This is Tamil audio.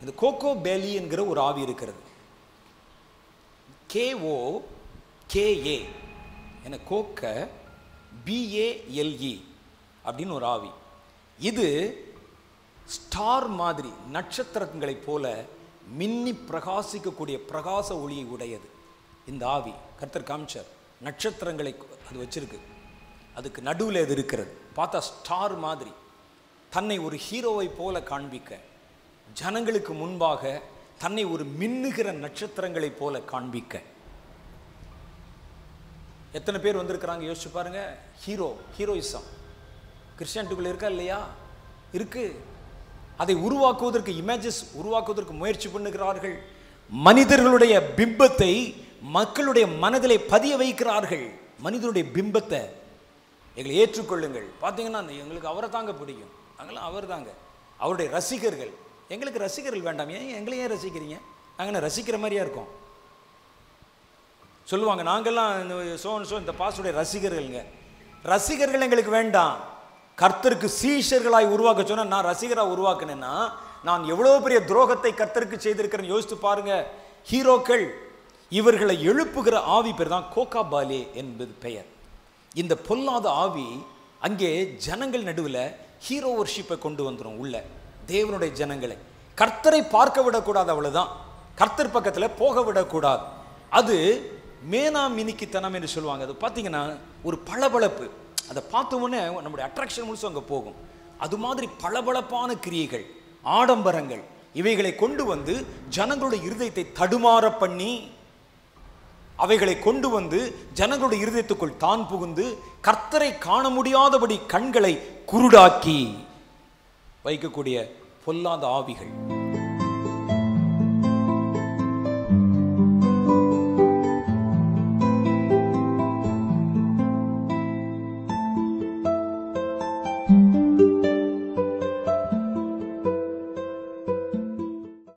இந்த கோகோ பேலி என்கிற ஒரு ஆவி இருக்கிறது கேஓ கேஏ என கோக்க பிஏஎல்இ அப்படின்னு ஒரு ஆவி இது ஸ்டார் மாதிரி நட்சத்திரங்களைப் போல மின்னி பிரகாசிக்கக்கூடிய பிரகாச ஒளியை உடையது இந்த ஆவி கர்த்தர் காமிச்சார் நட்சத்திரங்களை அது வச்சிருக்கு அதுக்கு நடுவில் இது இருக்கிறது பார்த்தா ஸ்டார் மாதிரி தன்னை ஒரு ஹீரோவை போல காண்பிக்க ஜனங்களுக்கு முன்பாக தன்னை ஒரு மின்னுகிற நட்சத்திரங்களைப் போல காண்பிக்க எத்தனை பேர் வந்திருக்கிறாங்க யோசிச்சு பாருங்க ஹீரோ ஹீரோயிசம் கிறிஸ்டியானிட்டிக்குள்ள இருக்கா இல்லையா இருக்கு அதை உருவாக்குவதற்கு இமேஜஸ் உருவாக்குவதற்கு முயற்சி பண்ணுகிறார்கள் மனிதர்களுடைய பிம்பத்தை மக்களுடைய மனதிலே பதிய வைக்கிறார்கள் மனிதனுடைய பிம்பத்தை எங்களை ஏற்றுக்கொள்ளுங்கள் பார்த்தீங்கன்னா அந்த எங்களுக்கு அவரை தாங்க பிடிக்கும் நாங்களாம் அவர் தாங்க அவருடைய ரசிகர்கள் எங்களுக்கு ரசிகர்கள் வேண்டாம் ஏன் எங்களை ஏன் ரசிக்கிறீங்க நாங்கள் என்ன ரசிக்கிற மாதிரியா இருக்கோம் சொல்லுவாங்க நாங்கெல்லாம் இந்த சோன் சோ இந்த பாசுடைய ரசிகர்கள்ங்க ரசிகர்கள் எங்களுக்கு வேண்டாம் கர்த்தருக்கு சீஷர்களாய் உருவாக்க சொன்னா நான் ரசிகராக உருவாக்குனேன்னா நான் எவ்வளோ பெரிய துரோகத்தை கர்த்தருக்கு செய்திருக்கிறேன்னு யோசித்து பாருங்க ஹீரோக்கள் இவர்களை எழுப்புகிற ஆவி பேர் தான் கோகாபாலே என்பது பெயர் இந்த பொல்லாத ஆவி அங்கே ஜனங்கள் நடுவில் ஹீரோ ஒர்ஷிப்பை கொண்டு வந்துடும் உள்ள தேவனுடைய ஜனங்களை கர்த்தரை பார்க்க விடக்கூடாது அவ்வளவுதான் கர்த்தர் பக்கத்தில் போக விடக்கூடாது அது மேனா மினிக்கித்தனம் என்று சொல்லுவாங்க அது பார்த்தீங்கன்னா ஒரு பளபளப்பு அதை பார்த்த உடனே நம்முடைய அட்ராக்ஷன் முழுசும் அங்கே போகும் அது மாதிரி பளபளப்பான கிரியைகள் ஆடம்பரங்கள் இவைகளை கொண்டு வந்து ஜனங்களுடைய இருதயத்தை தடுமாற பண்ணி அவைகளை கொண்டு வந்து ஜனங்களுடைய இருதயத்துக்குள் தான் புகுந்து கர்த்தரை காண முடியாதபடி கண்களை குருடாக்கி வைக்கக்கூடிய பொல்லாத ஆவிகள்